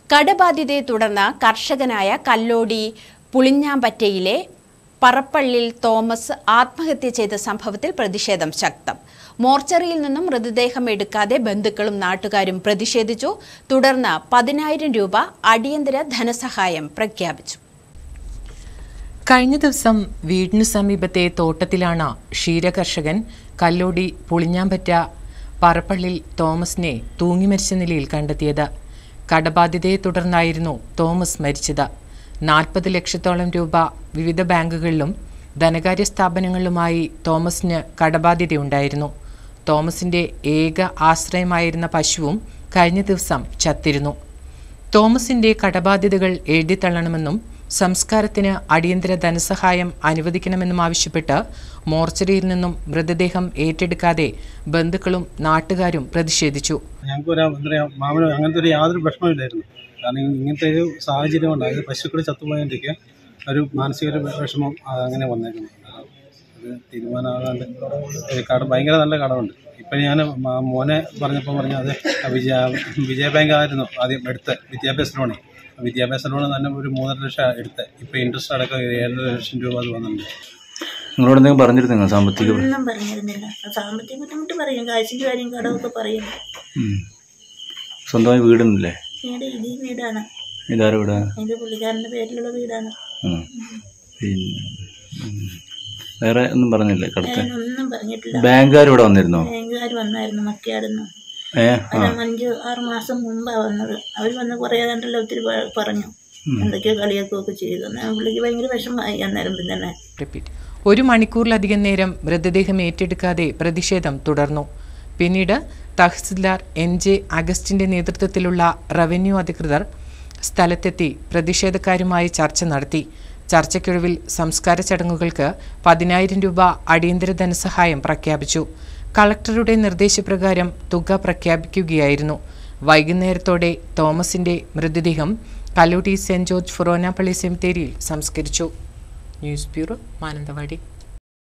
കടബാധ്യതയെ തുടർന്ന് കർഷകനായ കല്ലോടി പുളിഞ്ഞാമ്പറ്റയിലെ പറപ്പള്ളിൽ തോമസ് ആത്മഹത്യ ചെയ്ത സംഭവത്തിൽ പ്രതിഷേധം ശക്തം മോർച്ചറിയിൽ നിന്നും മൃതദേഹം എടുക്കാതെ ബന്ധുക്കളും നാട്ടുകാരും പ്രതിഷേധിച്ചു തുടർന്ന് പതിനായിരം രൂപ അടിയന്തര ധനസഹായം പ്രഖ്യാപിച്ചു കഴിഞ്ഞ ദിവസം വീടിനു സമീപത്തെ തോട്ടത്തിലാണ് ക്ഷീരകർഷകൻ കല്ലോടി പുളിഞ്ഞാമ്പറ്റ പറപ്പള്ളിൽ തോമസിനെ തൂങ്ങിമരിച്ച നിലയിൽ കണ്ടെത്തിയത് കടബാധ്യതയെ തുടർന്നായിരുന്നു തോമസ് മരിച്ചത് നാൽപ്പത് ലക്ഷത്തോളം രൂപ വിവിധ ബാങ്കുകളിലും ധനകാര്യ സ്ഥാപനങ്ങളിലുമായി തോമസിന് കടബാധ്യതയുണ്ടായിരുന്നു തോമസിന്റെ ഏക ആശ്രയമായിരുന്ന പശുവും കഴിഞ്ഞ ദിവസം ചത്തിരുന്നു തോമസിന്റെ കടബാധ്യതകൾ എഴുതിത്തള്ളണമെന്നും സംസ്കാരത്തിന് അടിയന്തര ധനസഹായം അനുവദിക്കണമെന്നും ആവശ്യപ്പെട്ട് മോർച്ചറിയിൽ നിന്നും മൃതദേഹം ഏറ്റെടുക്കാതെ ബന്ധുക്കളും നാട്ടുകാരും പ്രതിഷേധിച്ചു ഞങ്ങൾക്ക് ഒരു എന്താ പറയുക മാമന് അങ്ങനത്തെ ഒരു യാതൊരു പ്രശ്നമില്ലായിരുന്നു കാരണം ഇങ്ങനത്തെ ഒരു സാഹചര്യം ഉണ്ടായത് പശുക്കൾ ചത്തുപോയതിൻ്റെയൊക്കെ ഒരു മാനസിക ഒരു വിഷമം ആ, അങ്ങനെ വന്നേക്കുന്നു അത് തീരുമാനമാകാണ്ട് ഒരു കട ഭയങ്കര നല്ല കടമുണ്ട് ഇപ്പം ഞാൻ മോനെ പറഞ്ഞപ്പോൾ പറഞ്ഞു അത് വിജയ വിജയ ബാങ്ക് ആയിരുന്നു ആദ്യം എടുത്ത് വിദ്യാഭ്യാസ ലോണ് വിദ്യാഭ്യാസ ലോണ് തന്നെ ഒരു മൂന്നര ലക്ഷം എടുത്ത് ഇപ്പം ഇൻട്രസ്റ്റ് അടക്കം ഏഴര ലക്ഷം രൂപ അത് വന്നിട്ടുണ്ട് നിങ്ങളോട് എന്തെങ്കിലും പറഞ്ഞിരുന്നോ സാമ്പത്തിക പ്ര- ഒന്നും പറഞ്ഞിരുന്നില്ല സാമ്പത്തിക ബുദ്ധിമുട്ട് പറയും കാശിന്റെ കാര്യം കടമൊക്കെ പറയും ഉം. സ്വന്തമായി വീടൊന്നുമില്ലേ വീട് ഇതീ വീടാണ് ഇതാരും വീടാ ഇത് പുള്ളിക്കാരന്റെ പേരിലുള്ള വീടാണ് ഉം. പിന്നെ ഉം. വേറെ ഒന്നും പറഞ്ഞില്ലേ കടത്തെ ഞാനൊന്നും പറഞ്ഞിട്ടില്ല ബാങ്കുകാർ ഇവിടെ വന്നിരുന്നോ ബാങ്കുകാർ വന്നായിരുന്നു മക്കിയാടുന്നു ഏ ആ അത് അഞ്ച് ആറ് മാസം മുമ്പാ വന്നത് അവർ വന്ന് കുറേ കണ്ടല്ലോ ഒത്തിരി പ- പറഞ്ഞു എന്തൊക്കെയോ കളിയാക്കുകയൊക്കെ ചെയ്തു എന്നാൽ പുള്ളിക്ക് ഭയങ്കര വിഷമമായി അന്നേരം പിന്നെ തന്നെ റിപ്പീറ്റ് ഒരു മണിക്കൂറിലധികം നേരം മൃതദേഹം ഏറ്റെടുക്കാതെ പ്രതിഷേധം തുടർന്നു പിന്നീട് തഹസിൽദാർ എൻ ജെ അഗസ്റ്റിന്റെ നേതൃത്വത്തിലുള്ള റവന്യൂ അധികൃതർ സ്ഥലത്തെത്തി പ്രതിഷേധക്കാരുമായി ചർച്ച നടത്തി ചർച്ചയ്ക്കൊടുവിൽ സംസ്കാര ചടങ്ങുകൾക്ക് പതിനായിരം രൂപ അടിയന്തര ധനസഹായം പ്രഖ്യാപിച്ചു കളക്ടറുടെ നിർദ്ദേശപ്രകാരം തുക പ്രഖ്യാപിക്കുകയായിരുന്നു വൈകുന്നേരത്തോടെ തോമസിന്റെ മൃതദേഹം കല്ലൂട്ടി സെന്റ് ജോർജ് ഫൊറോനാപ്പള്ളി സെമിത്തേരിയിൽ സംസ്കരിച്ചു ന്യൂസ് ബ്യൂറോ മാനന്തവാടി